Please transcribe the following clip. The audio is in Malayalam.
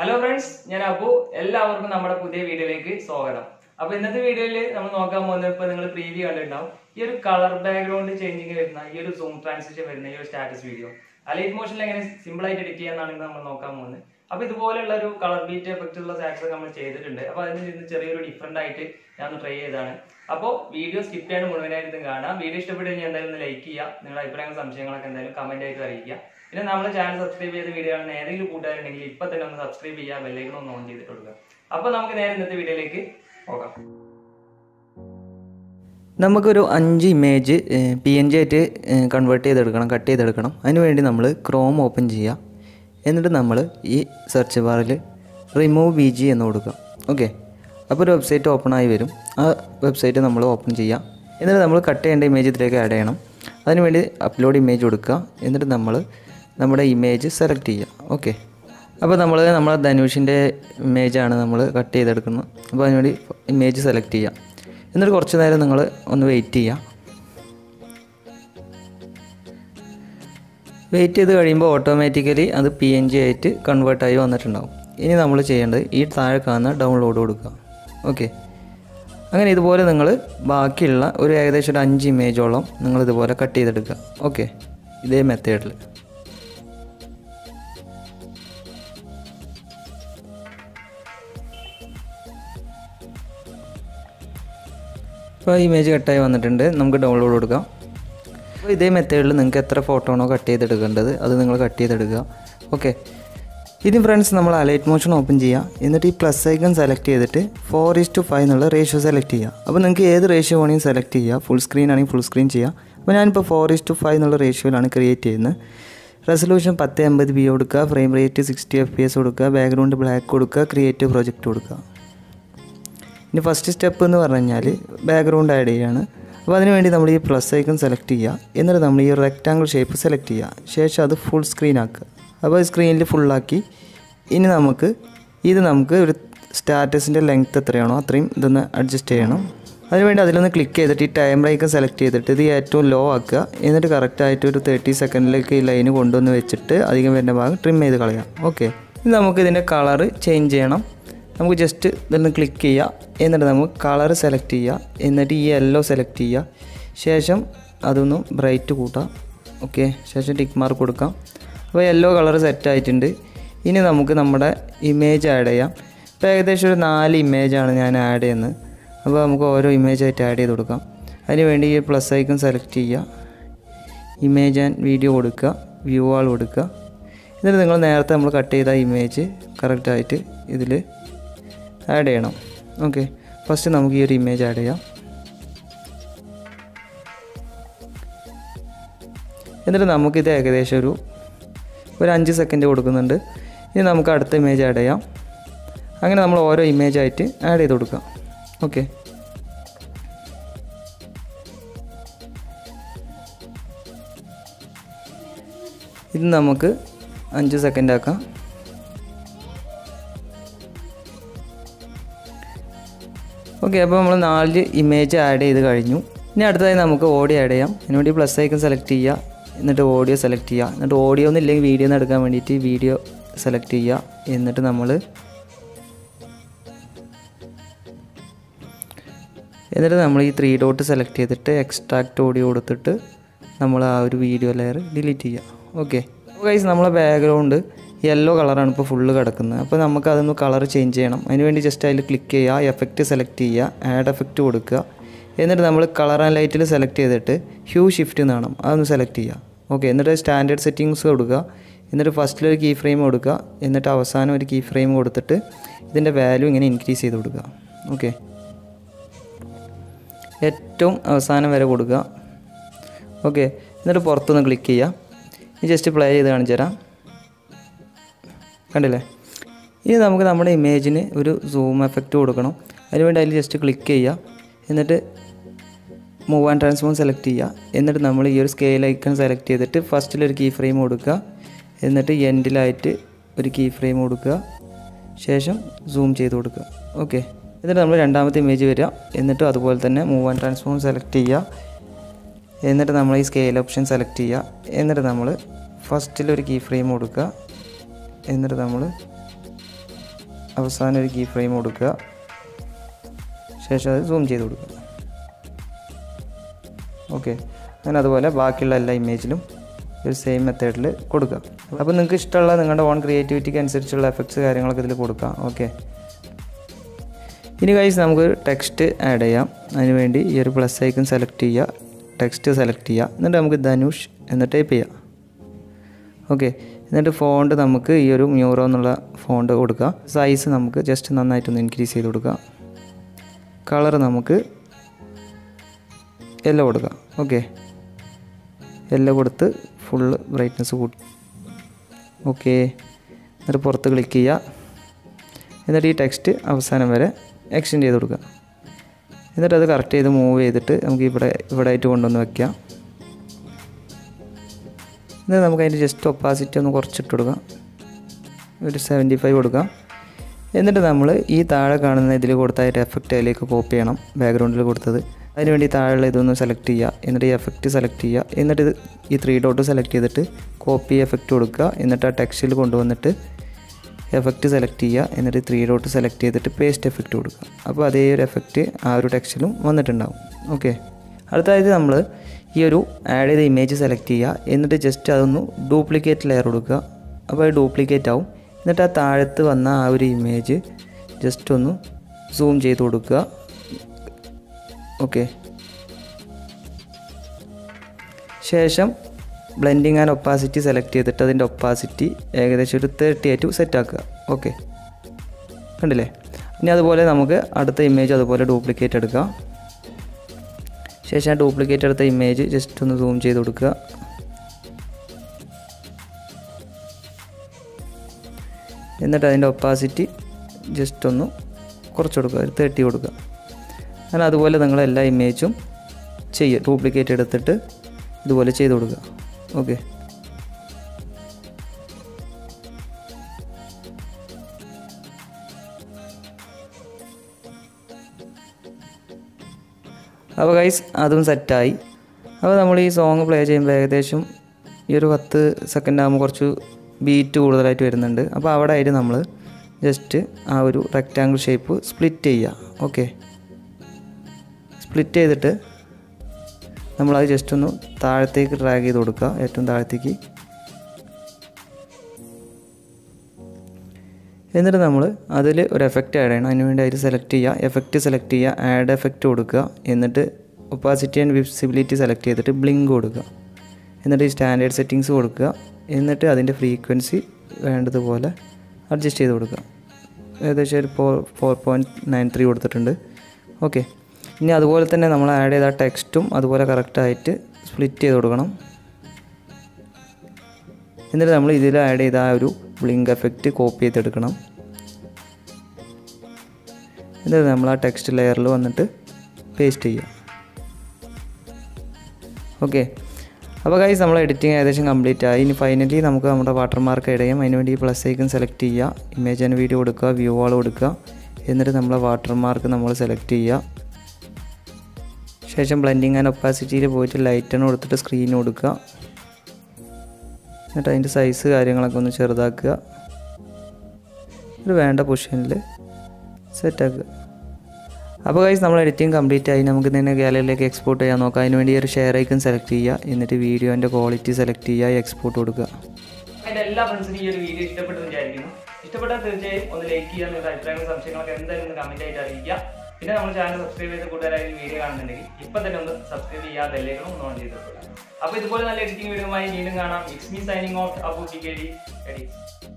ഹലോ ഫ്രണ്ട്സ് ഞാൻ അപ്പു എല്ലാവർക്കും നമ്മുടെ പുതിയ വീഡിയോയിലേക്ക് സ്വാഗതം അപ്പൊ ഇന്നത്തെ വീഡിയോയിൽ നമ്മൾ നോക്കാൻ പോകുന്നത് ഇപ്പൊ നിങ്ങൾ പ്രീവ്യൂ കണ്ടിട്ടുണ്ടാവും ഈ ഒരു കളർ ബാക്ക്ഗ്രൗണ്ട് ചേഞ്ചിങ് വരുന്ന ഈ ഒരു സൂം ട്രാൻസിഷൻ വരുന്ന ഈ ഒരു സ്റ്റാറ്റസ് വീഡിയോ അലൈറ്റ് മോഷനിൽ എങ്ങനെ സിമ്പിൾ ആയിട്ട് എഡിറ്റ് ചെയ്യാന്നാണ് ഇന്ന് നമ്മൾ നോക്കാൻ പോകുന്നത് അപ്പൊ ഇതുപോലെയുള്ള ഒരു കളർ ബീറ്റ് എഫക്റ്റ് ഉള്ള സാക്സ് നമ്മൾ ചെയ്തിട്ടുണ്ട് അപ്പൊ അതിന് ഇന്ന് ചെറിയൊരു ഡിഫറെന്റ് ആയിട്ട് ഞാൻ ഒന്ന് ട്രൈ ചെയ്തതാണ് അപ്പോൾ വീഡിയോ സ്കിപ്പ് ചെയ്യാണ്ട് മുഴുവനായിട്ട് കാണാം വീഡിയോ ഇഷ്ടപ്പെട്ട് കഴിഞ്ഞാൽ എന്തായാലും ഒന്ന് ലൈക്ക് ചെയ്യുക നിങ്ങളുടെ അഭിപ്രായങ്ങളും സംശയങ്ങളൊക്കെ എന്തായാലും കമന്റ് ആയിട്ട് അറിയിക്കുക പിന്നെ നമ്മുടെ ചാനൽ സബ്സ്ക്രൈബ് ചെയ്ത വീഡിയോ ആണ് ഏതെങ്കിലും കൂട്ടുകാരുണ്ടെങ്കിൽ ഇപ്പൊ തന്നെ ഒന്ന് സബ്സ്ക്രൈബ് ചെയ്യുക ബെല്ലൈക്കൺ ഒന്ന് ഓൺ ചെയ്തിട്ട് കൊടുക്കുക അപ്പൊ നമുക്ക് നേരെ ഇന്നത്തെ വീഡിയോയിലേക്ക് പോകാം നമുക്കൊരു അഞ്ച് ഇമേജ് പി എൻ ജി ആയിട്ട് കൺവേർട്ട് ചെയ്തെടുക്കണം കട്ട് ചെയ്തെടുക്കണം അതിനുവേണ്ടി നമ്മൾ ക്രോം ഓപ്പൺ ചെയ്യുക എന്നിട്ട് നമ്മൾ ഈ സെർച്ച് ബാറിൽ റിമൂവ് ബി ജി എന്ന് കൊടുക്കുക ഓക്കെ അപ്പോൾ ഒരു വെബ്സൈറ്റ് ഓപ്പൺ ആയി വരും ആ വെബ്സൈറ്റ് നമ്മൾ ഓപ്പൺ ചെയ്യുക എന്നിട്ട് നമ്മൾ കട്ട് ചെയ്യേണ്ട ഇമേജ് ഇതിലേക്ക് ആഡ് ചെയ്യണം അതിനുവേണ്ടി അപ്ലോഡ് ഇമേജ് കൊടുക്കുക എന്നിട്ട് നമ്മൾ നമ്മുടെ ഇമേജ് സെലക്ട് ചെയ്യുക ഓക്കെ അപ്പോൾ നമ്മൾ നമ്മളെ ധനുഷിൻ്റെ ഇമേജാണ് നമ്മൾ കട്ട് ചെയ്തെടുക്കുന്നത് അപ്പോൾ അതിനുവേണ്ടി ഇമേജ് സെലക്ട് ചെയ്യുക എന്നിട്ട് കുറച്ച് നേരം നിങ്ങൾ ഒന്ന് വെയിറ്റ് ചെയ്യുക വെയിറ്റ് ചെയ്ത് കഴിയുമ്പോൾ ഓട്ടോമാറ്റിക്കലി അത് പി എൻ ജി ആയിട്ട് കൺവേർട്ടായി വന്നിട്ടുണ്ടാവും ഇനി നമ്മൾ ചെയ്യേണ്ടത് ഈ താഴെ കാണുന്ന ഡൗൺലോഡ് കൊടുക്കുക ഓക്കെ അങ്ങനെ ഇതുപോലെ നിങ്ങൾ ബാക്കിയുള്ള ഒരു ഏകദേശം ഒരു അഞ്ച് ഇമേജോളം നിങ്ങൾ ഇതുപോലെ കട്ട് ചെയ്തെടുക്കുക ഓക്കെ ഇതേ മെത്തേഡിൽ ഇപ്പോൾ ഇമേജ് കട്ടായി വന്നിട്ടുണ്ട് നമുക്ക് ഡൗൺലോഡ് കൊടുക്കാം അപ്പോൾ ഇതേ മെത്തേഡിൽ നിങ്ങൾക്ക് എത്ര ഫോട്ടോ ആണോ കട്ട് ചെയ്തെടുക്കേണ്ടത് അത് നിങ്ങൾ കട്ട് ചെയ്തെടുക്കുക ഓക്കെ ഇനി ഫ്രണ്ട്സ് നമ്മൾ അലൈറ്റ് മോഷൻ ഓപ്പൺ ചെയ്യുക എന്നിട്ട് ഈ പ്ലസ് ഐക്കൺ സെലക്ട് ചെയ്തിട്ട് ഫോർ ഇസ് ടു ഫൈവ് എന്നുള്ള റേഷ്യോ സെലക്ട് ചെയ്യുക അപ്പോൾ നിങ്ങൾക്ക് ഏത് റേഷ്യോ വേണമെങ്കിൽ സെലക്ട് ചെയ്യുക ഫുൾ സ്ക്രീൻ ആണെങ്കിൽ ഫുൾ സ്ക്രീൻ ചെയ്യുക അപ്പോൾ ഞാനിപ്പോൾ ഫോർ ഇസ് ടു ഫൈവ് എന്നുള്ള റേഷ്യോയിലാണ് ക്രിയേറ്റ് ചെയ്യുന്നത് റെസൊല്യൂഷൻ പത്ത് എൺപത് ബി കൊടുക്കുക frame rate sixty F P S കൊടുക്കുക ബാക്ക്ഗ്രൗണ്ട് ബ്ലാക്ക് കൊടുക്കുക ക്രിയേറ്റീവ് പ്രൊജക്റ്റ് കൊടുക്കുക ഇനി ഫസ്റ്റ് സ്റ്റെപ്പ് എന്ന് പറഞ്ഞു കഴിഞ്ഞാൽ ബാക്ക്ഗ്രൗണ്ട് ആഡ് ചെയ്യുകയാണ് അപ്പോൾ അതിനുവേണ്ടി നമ്മൾ ഈ പ്ലസ് ഐക്കൺ സെലക്ട് ചെയ്യുക എന്നിട്ട് നമ്മൾ ഈ റെക്റ്റാങ്കിൾ ഷേപ്പ് സെലക്ട് ചെയ്യുക ശേഷം അത് ഫുൾ സ്ക്രീൻ ആക്കുക അപ്പോൾ സ്ക്രീനിൽ ഫുള്ളാക്കി ഇനി നമുക്ക് ഇത് നമുക്ക് ഒരു സ്റ്റാറ്റസിൻ്റെ ലെങ്ത് എത്രയാണോ അത്രയും ഇതൊന്ന് അഡ്ജസ്റ്റ് ചെയ്യണം അതിനുവേണ്ടി അതിലൊന്ന് ക്ലിക്ക് ചെയ്തിട്ട് ഈ ടൈം ഐക്കൺ സെലക്ട് ചെയ്തിട്ട് ഇത് ഏറ്റവും ലോ ആക്കുക എന്നിട്ട് കറക്റ്റായിട്ട് ഒരു തേർട്ടി സെക്കൻഡിലേക്ക് ഈ ലൈന് കൊണ്ടുവന്ന് വെച്ചിട്ട് അധികം വരുന്ന ഭാഗം ട്രിം ചെയ്ത് കളയാം ഓക്കെ ഇനി നമുക്ക് ഇതിൻ്റെ കളറ് ചേഞ്ച് ചെയ്യണം നമുക്ക് ജസ്റ്റ് ഇതൊന്ന് ക്ലിക്ക് ചെയ്യുക എന്നിട്ട് നമുക്ക് കളർ സെലക്ട് ചെയ്യുക എന്നിട്ട് ഈ യെല്ലോ സെലക്ട് ചെയ്യുക ശേഷം അതൊന്ന് ബ്രൈറ്റ് കൂട്ടാം ഓക്കെ ശേഷം ടിക്ക് മാർക്ക് കൊടുക്കാം അപ്പോൾ യെല്ലോ കളർ സെറ്റ് ആയിട്ടുണ്ട് ഇനി നമുക്ക് നമ്മുടെ ഇമേജ് ആഡ് ചെയ്യാം ഇപ്പോൾ ഏകദേശം ഒരു നാല് ഇമേജാണ് ഞാൻ ആഡ് ചെയ്യുന്നത് അപ്പോൾ നമുക്ക് ഓരോ ഇമേജ് ആയിട്ട് ആഡ് ചെയ്ത് കൊടുക്കാം അതിന് വേണ്ടി ഈ പ്ലസ് ഐക്കൺ സെലക്ട് ചെയ്യുക ഇമേജ് ആൻഡ് വീഡിയോ കൊടുക്കുക വ്യൂ ആൾ കൊടുക്കുക എന്നിട്ട് നിങ്ങൾ നേരത്തെ നമ്മൾ കട്ട് ചെയ്ത ഇമേജ് കറക്റ്റായിട്ട് ഇതിൽ ആഡ് ചെയ്യണം ഓക്കെ ഫസ്റ്റ് നമുക്ക് ഈ ഒരു ഇമേജ് ആഡ് ചെയ്യാം എന്നിട്ട് നമുക്കിത് ഏകദേശം ഒരു ഒരു അഞ്ച് സെക്കൻഡ് കൊടുക്കുന്നുണ്ട് ഇനി നമുക്ക് അടുത്ത ഇമേജ് ആഡ് ചെയ്യാം അങ്ങനെ നമ്മൾ ഓരോ ഇമേജ് ആയിട്ട് ആഡ് ചെയ്ത് കൊടുക്കാം ഓക്കെ ഇത് നമുക്ക് അഞ്ച് സെക്കൻഡ് ആക്കാം ഓക്കെ അപ്പോൾ നമ്മൾ നാല് ഇമേജ് ആഡ് ചെയ്ത് കഴിഞ്ഞു ഇനി അടുത്തതായി നമുക്ക് ഓഡിയോ ആഡ് ചെയ്യാം അതിനുവേണ്ടി പ്ലസ് ഐക്കൺ സെലക്ട് ചെയ്യുക എന്നിട്ട് ഓഡിയോ സെലക്ട് ചെയ്യുക എന്നിട്ട് ഓഡിയോ ഒന്നും ഇല്ലെങ്കിൽ വീഡിയോ ഒന്ന് എടുക്കാൻ വേണ്ടിയിട്ട് വീഡിയോ സെലക്ട് ചെയ്യുക എന്നിട്ട് നമ്മൾ എന്നിട്ട് നമ്മൾ ഈ ത്രീ ഡോട്ട് സെലക്ട് ചെയ്തിട്ട് എക്സ്ട്രാക്ട് ഓഡിയോ കൊടുത്തിട്ട് നമ്മൾ ആ ഒരു വീഡിയോ ലെയർ ഡിലീറ്റ് ചെയ്യുക ഓക്കെ അപ്പോൾ ഗൈസ് നമ്മളെ ബാക്ക്ഗ്രൗണ്ട് യെല്ലോ കളറാണ് ഇപ്പോൾ ഫുള്ള് കിടക്കുന്നത് അപ്പോൾ നമുക്ക് അതൊന്ന് കളർ ചേഞ്ച് ചെയ്യണം അതിനുവേണ്ടി ജസ്റ്റ് അതിൽ ക്ലിക്ക് ചെയ്യുക എഫക്റ്റ് സെലക്ട് ചെയ്യുക ആഡ് എഫക്റ്റ് കൊടുക്കുക എന്നിട്ട് നമ്മൾ കളർ ആൻഡ് ലൈറ്റിൽ സെലക്ട് ചെയ്തിട്ട് ഹ്യൂ ഷിഫ്റ്റ് എന്ന് വേണം അതൊന്ന് സെലക്ട് ചെയ്യുക ഓക്കെ എന്നിട്ട് സ്റ്റാൻഡേർഡ് സെറ്റിങ്സ് കൊടുക്കുക എന്നിട്ട് ഫസ്റ്റിൽ ഒരു കീ ഫ്രെയിം കൊടുക്കുക എന്നിട്ട് അവസാനം ഒരു കീ ഫ്രെയിം കൊടുത്തിട്ട് ഇതിൻ്റെ വാല്യൂ ഇങ്ങനെ ഇൻക്രീസ് ചെയ്ത് കൊടുക്കുക ഓക്കെ ഏറ്റവും അവസാനം വരെ കൊടുക്കുക ഓക്കെ എന്നിട്ട് പുറത്തുനിന്ന് ക്ലിക്ക് ചെയ്യുക ഇനി ജസ്റ്റ് പ്ലേ ചെയ്ത് കാണിച്ചു തരാം കണ്ടില്ലേ ഇനി നമുക്ക് നമ്മുടെ ഇമേജിന് ഒരു സൂം എഫക്റ്റ് കൊടുക്കണം അതിനുവേണ്ടി അതിൽ ജസ്റ്റ് ക്ലിക്ക് ചെയ്യുക എന്നിട്ട് മൂവ് ആൻഡ് ട്രാൻസ്ഫോം സെലക്ട് ചെയ്യുക എന്നിട്ട് നമ്മൾ ഈ ഒരു സ്കെയിൽ ഐക്കൺ സെലക്ട് ചെയ്തിട്ട് ഫസ്റ്റിലൊരു കീ ഫ്രെയിം കൊടുക്കുക എന്നിട്ട് എൻഡിലായിട്ട് ഒരു കീ ഫ്രെയിം കൊടുക്കുക ശേഷം സൂം ചെയ്ത് കൊടുക്കുക ഓക്കെ എന്നിട്ട് നമ്മൾ രണ്ടാമത്തെ ഇമേജ് വരിക എന്നിട്ട് അതുപോലെ തന്നെ മൂവ് ആൻഡ് ട്രാൻസ്ഫോം സെലക്ട് ചെയ്യുക എന്നിട്ട് നമ്മൾ ഈ സ്കെയിൽ ഓപ്ഷൻ സെലക്ട് ചെയ്യുക എന്നിട്ട് നമ്മൾ ഫസ്റ്റിലൊരു കീ ഫ്രെയിം കൊടുക്കുക എന്നിട്ട് നമ്മൾ അവസാനം ഒരു കീ ഫ്രെയിം കൊടുക്കുക ശേഷം അത് സൂം ചെയ്ത് കൊടുക്കുക ഓക്കെ അങ്ങനെ അതുപോലെ ബാക്കിയുള്ള എല്ലാ ഇമേജിലും ഒരു സെയിം മെത്തേഡിൽ കൊടുക്കുക അപ്പോൾ നിങ്ങൾക്ക് ഇഷ്ടമുള്ള നിങ്ങളുടെ ഓൺ ക്രിയേറ്റിവിറ്റിക്ക് അനുസരിച്ചുള്ള എഫക്ട്സ് കാര്യങ്ങളൊക്കെ ഇതിൽ കൊടുക്കാം ഓക്കെ ഇനി കൈസ് നമുക്ക് ടെക്സ്റ്റ് ആഡ് ചെയ്യാം അതിനുവേണ്ടി ഈ ഒരു പ്ലസ് ഐക്കൺ സെലക്ട് ചെയ്യുക ടെക്സ്റ്റ് സെലക്ട് ചെയ്യുക എന്നിട്ട് നമുക്ക് ധനുഷ് എന്ന് ടൈപ്പ് ചെയ്യാം ഓക്കെ എന്നിട്ട് ഫോണ്ട് നമുക്ക് ഈ ഒരു മ്യൂറോ എന്നുള്ള ഫോണ്ട് കൊടുക്കുക സൈസ് നമുക്ക് ജസ്റ്റ് നന്നായിട്ടൊന്ന് ഇൻക്രീസ് ചെയ്ത് കൊടുക്കുക കളർ നമുക്ക് യെല്ലോ കൊടുക്കുക ഓക്കെ യെല്ലോ കൊടുത്ത് ഫുള്ള് ബ്രൈറ്റ്നസ് കൂട്ടി ഓക്കെ എന്നിട്ട് പുറത്ത് ക്ലിക്ക് ചെയ്യുക എന്നിട്ട് ഈ ടെക്സ്റ്റ് അവസാനം വരെ എക്സ്റ്റെൻഡ് ചെയ്ത് കൊടുക്കുക എന്നിട്ട് അത് കറക്റ്റ് ചെയ്ത് മൂവ് ചെയ്തിട്ട് നമുക്ക് ഇവിടെ ഇവിടെ ആയിട്ട് കൊണ്ടുവന്ന് വെക്കാം എന്നിട്ട് നമുക്ക് അതിൻ്റെ ജസ്റ്റ് ഒപ്പാസിറ്റി ഒന്ന് കുറച്ചിട്ട് കൊടുക്കാം ഒരു സെവൻറ്റി ഫൈവ് കൊടുക്കാം എന്നിട്ട് നമ്മൾ ഈ താഴെ കാണുന്ന ഇതിൽ കൊടുത്ത ഒരു എഫക്റ്റ് അതിലേക്ക് കോപ്പി ചെയ്യണം ബാക്ക്ഗ്രൗണ്ടിൽ കൊടുത്തത് അതിനുവേണ്ടി താഴെയുള്ള ഇതൊന്ന് സെലക്ട് ചെയ്യുക എന്നിട്ട് ഈ എഫക്റ്റ് സെലക്ട് ചെയ്യുക എന്നിട്ട് ഇത് ഈ ത്രീ ഡോട്ട് സെലക്ട് ചെയ്തിട്ട് കോപ്പി എഫക്റ്റ് കൊടുക്കുക എന്നിട്ട് ആ ടെക്സ്റ്റിൽ കൊണ്ടുവന്നിട്ട് എഫക്റ്റ് സെലക്ട് ചെയ്യുക എന്നിട്ട് ത്രീ ഡോട്ട് സെലക്ട് ചെയ്തിട്ട് പേസ്റ്റ് എഫക്റ്റ് കൊടുക്കുക അപ്പോൾ അതേ ഒരു എഫക്റ്റ് ആ ഒരു ടെക്സ്റ്റിലും വന്നിട്ടുണ്ടാവും ഓക്കെ അടുത്തതായിട്ട് നമ്മൾ ഈ ഒരു ആഡ് ചെയ്ത ഇമേജ് സെലക്ട് ചെയ്യുക എന്നിട്ട് ജസ്റ്റ് അതൊന്ന് ഡ്യൂപ്ലിക്കേറ്റ് ലെയർ കൊടുക്കുക അപ്പോൾ അത് ഡ്യൂപ്ലിക്കേറ്റ് ആവും എന്നിട്ട് ആ താഴത്ത് വന്ന ആ ഒരു ഇമേജ് ജസ്റ്റ് ഒന്ന് സൂം ചെയ്ത് കൊടുക്കുക ഓക്കെ ശേഷം ബ്ലെൻഡിങ് ആൻഡ് ഒപ്പാസിറ്റി സെലക്ട് ചെയ്തിട്ട് അതിൻ്റെ ഒപ്പാസിറ്റി ഏകദേശം ഒരു തേർട്ടി ആയിട്ട് സെറ്റ് ആക്കുക ഓക്കെ കണ്ടില്ലേ ഇനി അതുപോലെ നമുക്ക് അടുത്ത ഇമേജ് അതുപോലെ ഡ്യൂപ്ലിക്കേറ്റ് എടുക്കാം ശേഷം ആ ഡ്യൂപ്ലിക്കേറ്റ് എടുത്ത ഇമേജ് ജസ്റ്റ് ഒന്ന് സൂം ചെയ്ത് കൊടുക്കുക എന്നിട്ട് അതിൻ്റെ ഒപ്പാസിറ്റി ജസ്റ്റ് ഒന്ന് കുറച്ച് കൊടുക്കുക ഒരു തേർട്ടി കൊടുക്കുക അങ്ങനെ അതുപോലെ നിങ്ങൾ എല്ലാ ഇമേജും ചെയ്യുക ഡ്യൂപ്ലിക്കേറ്റ് എടുത്തിട്ട് ഇതുപോലെ ചെയ്ത് കൊടുക്കുക ഓക്കെ അപ്പോൾ ഗൈസ് അതും സെറ്റായി അപ്പോൾ നമ്മൾ ഈ സോങ് പ്ലേ ചെയ്യുമ്പോൾ ഏകദേശം ഈ ഒരു പത്ത് സെക്കൻഡ് ആകുമ്പോൾ കുറച്ച് ബീറ്റ് കൂടുതലായിട്ട് വരുന്നുണ്ട് അപ്പോൾ അവിടെ ആയിട്ട് നമ്മൾ ജസ്റ്റ് ആ ഒരു റെക്റ്റാങ്കിൾ ഷേപ്പ് സ്പ്ലിറ്റ് ചെയ്യുക ഓക്കെ സ്പ്ലിറ്റ് ചെയ്തിട്ട് നമ്മളത് ജസ്റ്റ് ഒന്ന് താഴത്തേക്ക് ഡ്രാഗ് ചെയ്ത് കൊടുക്കുക ഏറ്റവും താഴത്തേക്ക് എന്നിട്ട് നമ്മൾ അതിൽ ഒരു എഫക്റ്റ് ആഡ് ചെയ്യണം അതിന് വേണ്ടി അതിൽ സെലക്ട് ചെയ്യുക എഫക്റ്റ് സെലക്ട് ചെയ്യുക ആഡ് എഫക്റ്റ് കൊടുക്കുക എന്നിട്ട് ഒപ്പാസിറ്റി ആൻഡ് വിസിബിലിറ്റി സെലക്ട് ചെയ്തിട്ട് ബ്ലിങ്ക് കൊടുക്കുക എന്നിട്ട് ഈ സ്റ്റാൻഡേർഡ് സെറ്റിങ്സ് കൊടുക്കുക എന്നിട്ട് അതിൻ്റെ ഫ്രീക്വൻസി വേണ്ടതുപോലെ അഡ്ജസ്റ്റ് ചെയ്ത് കൊടുക്കുക ഏകദേശം ഒരു four four point nine three കൊടുത്തിട്ടുണ്ട് ഓക്കെ ഇനി അതുപോലെ തന്നെ നമ്മൾ ആഡ് ചെയ്ത ടെക്സ്റ്റും അതുപോലെ കറക്റ്റായിട്ട് സ്പ്ലിറ്റ് ചെയ്ത് കൊടുക്കണം എന്നിട്ട് നമ്മൾ ഇതിൽ ആഡ് ചെയ്ത ആ ഒരു ബ്ലിങ്ക് എഫക്റ്റ് കോപ്പി ചെയ്തെടുക്കണം എന്നിട്ട് നമ്മൾ ആ ടെക്സ്റ്റ് ലെയറിൽ വന്നിട്ട് പേസ്റ്റ് ചെയ്യുക ഓക്കെ അപ്പോൾ കൈസ് നമ്മൾ എഡിറ്റിംഗ് ഏകദേശം കംപ്ലീറ്റ് ആയി ഇനി ഫൈനലി നമുക്ക് നമ്മുടെ വാട്ടർമാർക്ക് ഇടയും അതിന് വേണ്ടി പ്ലസ് ഐക്കൺ സെലക്ട് ചെയ്യുക ഇമേജ് ആൻഡ് വീഡിയോ കൊടുക്കുക വ്യൂ വാൾ കൊടുക്കുക എന്നിട്ട് നമ്മളെ വാട്ടർമാർക്ക് നമ്മൾ സെലക്ട് ചെയ്യുക ശേഷം ബ്ലെൻഡിങ് ആൻഡ് ഒപ്പാസിറ്റിയിൽ പോയിട്ട് ലൈറ്റൺ കൊടുത്തിട്ട് സ്ക്രീൻ കൊടുക്കുക എന്നിട്ട് അതിൻ്റെ സൈസ് കാര്യങ്ങളൊക്കെ ഒന്ന് ചെറുതാക്കുക ഒരു വേണ്ട പൊസിഷനിൽ സെറ്റാക്കുക അപ്പോൾ കൈസ് നമ്മൾ എഡിറ്റിംഗ് കംപ്ലീറ്റ് ആയി നമുക്ക് തന്നെ ഗാലറിയിലേക്ക് എക്സ്പോർട്ട് ചെയ്യാൻ നോക്കാം അതിന് വേണ്ടി ഒരു ഷെയർ ഐക്കൺ സെലക്ട് ചെയ്യുക എന്നിട്ട് വീഡിയോൻ്റെ ക്വാളിറ്റി സെലക്ട് ചെയ്യുക എക്സ്പോർട്ട് കൊടുക്കുക എൻ്റെ എല്ലാ ഫ്രണ്ട്സിനും ഈ ഒരു വീഡിയോ ഇഷ്ടപ്പെട്ടു വിചാരിക്കുന്നു ഇഷ്ടപ്പെട്ടാൽ തീർച്ചയായും ഒന്ന് ലൈക്ക് ചെയ്യുക നിങ്ങളുടെ അഭിപ്രായങ്ങളും സംശയങ്ങളൊക്കെ എന്തായാലും ഒന്ന് കമന്റ് ആയിട്ട് അറിയിക്കുക പിന്നെ നമ്മുടെ ചാനൽ സബ്സ്ക്രൈബ് ചെയ്ത് കൂടുതലായി വീഡിയോ കാണുന്നുണ്ടെങ്കിൽ ഇപ്പം തന്നെ ഒന്ന് സബ്സ്ക്രൈബ് ചെയ്യുക ബെല്ലേക്കണം ഒന്ന് ഓൺ ചെയ്ത് വെക്കുക അപ്പോൾ ഇതുപോലെ നല്ല എഡിറ്റിംഗ് വീഡിയോ വീണ്ടും കാണാം it's me signing off Abu T K D edit